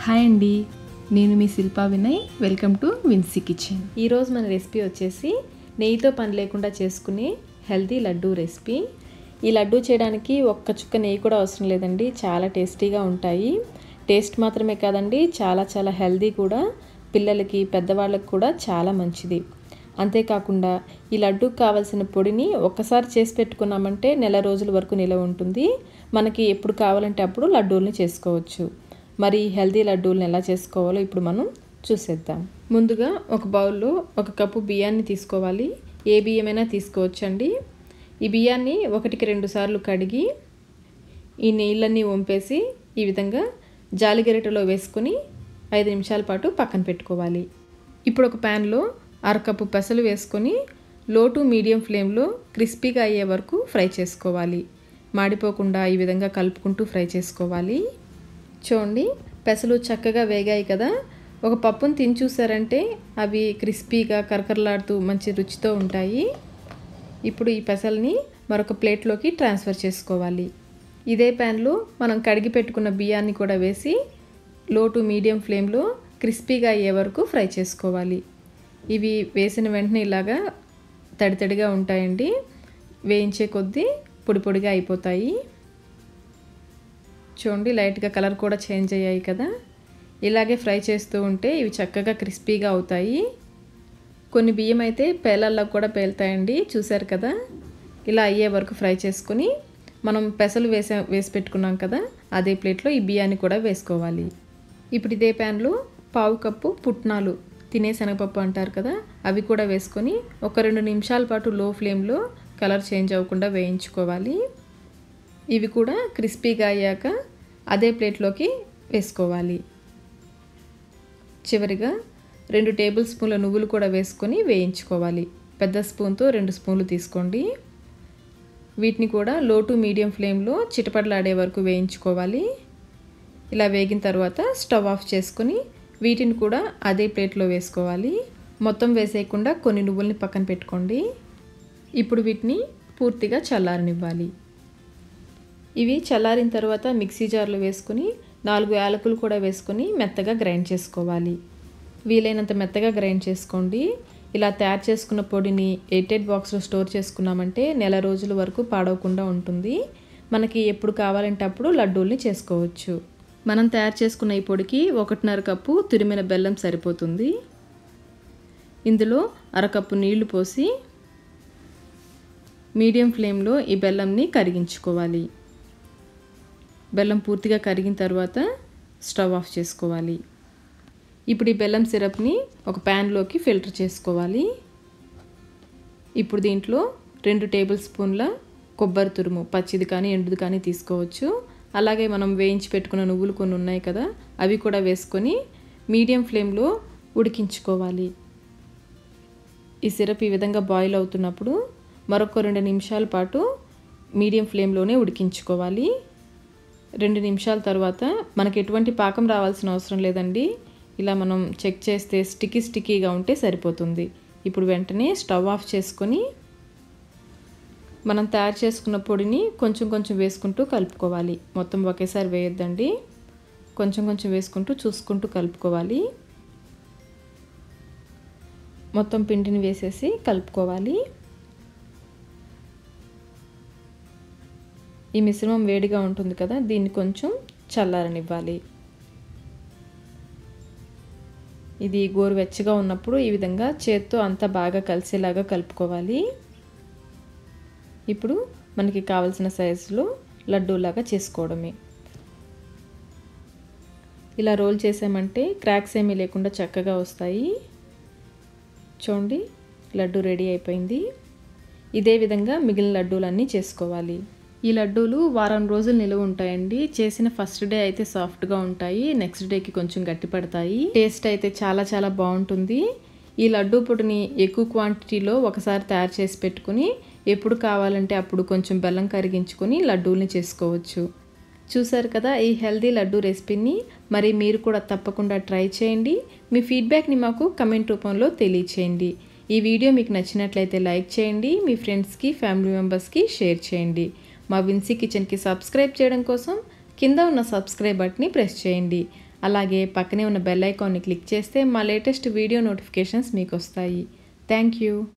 hi అండి నేను మీ Shilpa Vinay welcome to Vincy kitchen ఈరోజు మన రెసిపీ వచ్చేసి నెయ్యితో పని లేకుండా చేసుకునే హెల్తీ లడ్డూ రెసిపీ ఈ లడ్డూ చేయడానికి ఒక్క చుక్క నెయ్యి కూడా అవసరం లేదండి చాలా టేస్టీగా ఉంటాయి టేస్ట్ మాత్రమే కాదండి చాలా చాలా హెల్తీ కూడా పిల్లలకి పెద్దవాళ్ళకి కూడా చాలా మంచిది అంతేకాకుండా ఈ లడ్డూకి కావాల్సిన పొడిని ఒక్కసారి చేసి పెట్టుకున్నామంటే నెల రోజుల వరకు నిలవ ఉంటుంది మనకి ఎప్పుడు కావాలంటే అప్పుడు లడ్డూల్ని చేసుకోవచ్చు మరి ఈ హెల్తీ లడ్డూలను ఎలా చేసుకోవాలో ఇప్పుడు మనం చూసేద్దాం ముందుగా ఒక బౌల్లో ఒక కప్పు బియ్యాన్ని తీసుకోవాలి ఏ బియ్యమైనా తీసుకోవచ్చండి ఈ బియ్యాన్ని ఒకటికి రెండు సార్లు కడిగి ఈ నీళ్ళన్నీ వంపేసి ఈ విధంగా జాలిగరిటెలో వేసుకుని ఐదు నిమిషాల పాటు పక్కన పెట్టుకోవాలి ఇప్పుడు ఒక ప్యాన్లో అరకప్పు పెసలు వేసుకొని లో టు మీడియం ఫ్లేమ్లో క్రిస్పీగా అయ్యే వరకు ఫ్రై చేసుకోవాలి మాడిపోకుండా ఈ విధంగా కలుపుకుంటూ ఫ్రై చేసుకోవాలి చూడండి పెసలు చక్కగా వేగాయి కదా ఒక పప్పును తిని చూసారంటే అవి క్రిస్పీగా కరకరలాడుతూ మంచి రుచితో ఉంటాయి ఇప్పుడు ఈ పెసల్ని మరొక ప్లేట్లోకి ట్రాన్స్ఫర్ చేసుకోవాలి ఇదే ప్యాన్లో మనం కడిగి పెట్టుకున్న బియ్యాన్ని కూడా వేసి లో టు మీడియం ఫ్లేమ్లో క్రిస్పీగా అయ్యే వరకు ఫ్రై చేసుకోవాలి ఇవి వేసిన వెంటనే ఇలాగా తడి తడిగా ఉంటాయండి వేయించే కొద్దీ పొడి పొడిగా అయిపోతాయి చూడండి లైట్గా కలర్ కూడా చేంజ్ అయ్యాయి కదా ఇలాగే ఫ్రై చేస్తూ ఉంటే ఇవి చక్కగా క్రిస్పీగా అవుతాయి కొన్ని బియ్యం అయితే పేలల్లో కూడా పేలుతాయండి చూసారు కదా ఇలా అయ్యే వరకు ఫ్రై చేసుకొని మనం పెసలు వేసే వేసి పెట్టుకున్నాం కదా అదే ప్లేట్లో ఈ బియ్యాన్ని కూడా వేసుకోవాలి ఇప్పుడు ఇదే ప్యాన్లో పావు కప్పు పుట్నాలు తినే శనగపప్పు అంటారు కదా అవి కూడా వేసుకొని ఒక రెండు నిమిషాల పాటు లో ఫ్లేమ్లో కలర్ చేంజ్ అవ్వకుండా వేయించుకోవాలి ఇవి కూడా క్రిస్పీగా అయ్యాక అదే ప్లేట్లోకి వేసుకోవాలి చివరిగా రెండు టేబుల్ స్పూన్ల నువ్వులు కూడా వేసుకొని వేయించుకోవాలి పెద్ద స్పూన్తో రెండు స్పూన్లు తీసుకోండి వీటిని కూడా లో టు మీడియం ఫ్లేమ్లో చిటపటలాడే వరకు వేయించుకోవాలి ఇలా వేగిన తర్వాత స్టవ్ ఆఫ్ చేసుకొని వీటిని కూడా అదే ప్లేట్లో వేసుకోవాలి మొత్తం వేసేయకుండా కొన్ని నువ్వుల్ని పక్కన పెట్టుకోండి ఇప్పుడు వీటిని పూర్తిగా చల్లారనివ్వాలి ఇవి చల్లారిన తర్వాత మిక్సీ జార్లో వేసుకొని నాలుగు యాలకులు కూడా వేసుకొని మెత్తగా గ్రైండ్ చేసుకోవాలి వీలైనంత మెత్తగా గ్రైండ్ చేసుకోండి ఇలా తయారు చేసుకున్న పొడిని ఎయిటెడ్ బాక్స్లో స్టోర్ చేసుకున్నామంటే నెల రోజుల వరకు పాడవకుండా ఉంటుంది మనకి ఎప్పుడు కావాలంటే అప్పుడు లడ్డూల్ని చేసుకోవచ్చు మనం తయారు చేసుకున్న ఈ పొడికి ఒకటిన్నర కప్పు తురిమిన బెల్లం సరిపోతుంది ఇందులో అరకప్పు నీళ్లు పోసి మీడియం ఫ్లేమ్లో ఈ బెల్లంని కరిగించుకోవాలి బెల్లం పూర్తిగా కరిగిన తర్వాత స్టవ్ ఆఫ్ చేసుకోవాలి ఇప్పుడు ఈ బెల్లం సిరప్ని ఒక ప్యాన్లోకి ఫిల్టర్ చేసుకోవాలి ఇప్పుడు దీంట్లో రెండు టేబుల్ స్పూన్ల కొబ్బరి తురుము పచ్చిది కానీ ఎండుది కానీ తీసుకోవచ్చు అలాగే మనం వేయించి పెట్టుకున్న నువ్వులు కొన్ని ఉన్నాయి కదా అవి కూడా వేసుకొని మీడియం ఫ్లేమ్లో ఉడికించుకోవాలి ఈ సిరప్ ఈ విధంగా బాయిల్ అవుతున్నప్పుడు మరొక రెండు నిమిషాల పాటు మీడియం ఫ్లేమ్లోనే ఉడికించుకోవాలి రెండు నిమిషాల తర్వాత మనకి ఎటువంటి పాకం రావాల్సిన అవసరం లేదండి ఇలా మనం చెక్ చేస్తే స్టిక్కీ స్టిక్కీగా ఉంటే సరిపోతుంది ఇప్పుడు వెంటనే స్టవ్ ఆఫ్ చేసుకొని మనం తయారు చేసుకున్న పొడిని కొంచెం కొంచెం వేసుకుంటూ కలుపుకోవాలి మొత్తం ఒకేసారి వేయొద్దండి కొంచెం కొంచెం వేసుకుంటూ చూసుకుంటూ కలుపుకోవాలి మొత్తం పిండిని వేసేసి కలుపుకోవాలి ఈ మిశ్రమం వేడిగా ఉంటుంది కదా దీన్ని కొంచెం చల్లారనివ్వాలి ఇది గోరువెచ్చగా ఉన్నప్పుడు ఈ విధంగా చేత్తో అంతా బాగా కలిసేలాగా కలుపుకోవాలి ఇప్పుడు మనకి కావలసిన సైజులో లడ్డూలాగా చేసుకోవడమే ఇలా రోల్ చేసామంటే క్రాక్స్ ఏమీ లేకుండా చక్కగా వస్తాయి చూడండి లడ్డు రెడీ అయిపోయింది ఇదే విధంగా మిగిలిన లడ్డూలన్నీ చేసుకోవాలి ఈ లడ్డూలు వారం రోజులు నిలువ ఉంటాయండి చేసిన ఫస్ట్ డే అయితే సాఫ్ట్గా ఉంటాయి నెక్స్ట్ డేకి కొంచెం గట్టి పడతాయి టేస్ట్ అయితే చాలా చాలా బాగుంటుంది ఈ లడ్డూ పొడిని ఎక్కువ క్వాంటిటీలో ఒకసారి తయారు చేసి పెట్టుకుని ఎప్పుడు కావాలంటే అప్పుడు కొంచెం బెల్లం కరిగించుకొని లడ్డూల్ని చేసుకోవచ్చు చూసారు కదా ఈ హెల్దీ లడ్డూ రెసిపీని మరి మీరు కూడా తప్పకుండా ట్రై చేయండి మీ ఫీడ్బ్యాక్ని మాకు కమెంట్ రూపంలో తెలియచేయండి ఈ వీడియో మీకు నచ్చినట్లయితే లైక్ చేయండి మీ ఫ్రెండ్స్కి ఫ్యామిలీ మెంబర్స్కి షేర్ చేయండి మా విన్సీ కిచెన్కి సబ్స్క్రైబ్ చేయడం కోసం కింద ఉన్న సబ్స్క్రైబ్ బటన్ని ప్రెస్ చేయండి అలాగే పక్కనే ఉన్న బెల్ ఐకాన్ని క్లిక్ చేస్తే మా లేటెస్ట్ వీడియో నోటిఫికేషన్స్ మీకు వస్తాయి థ్యాంక్ యూ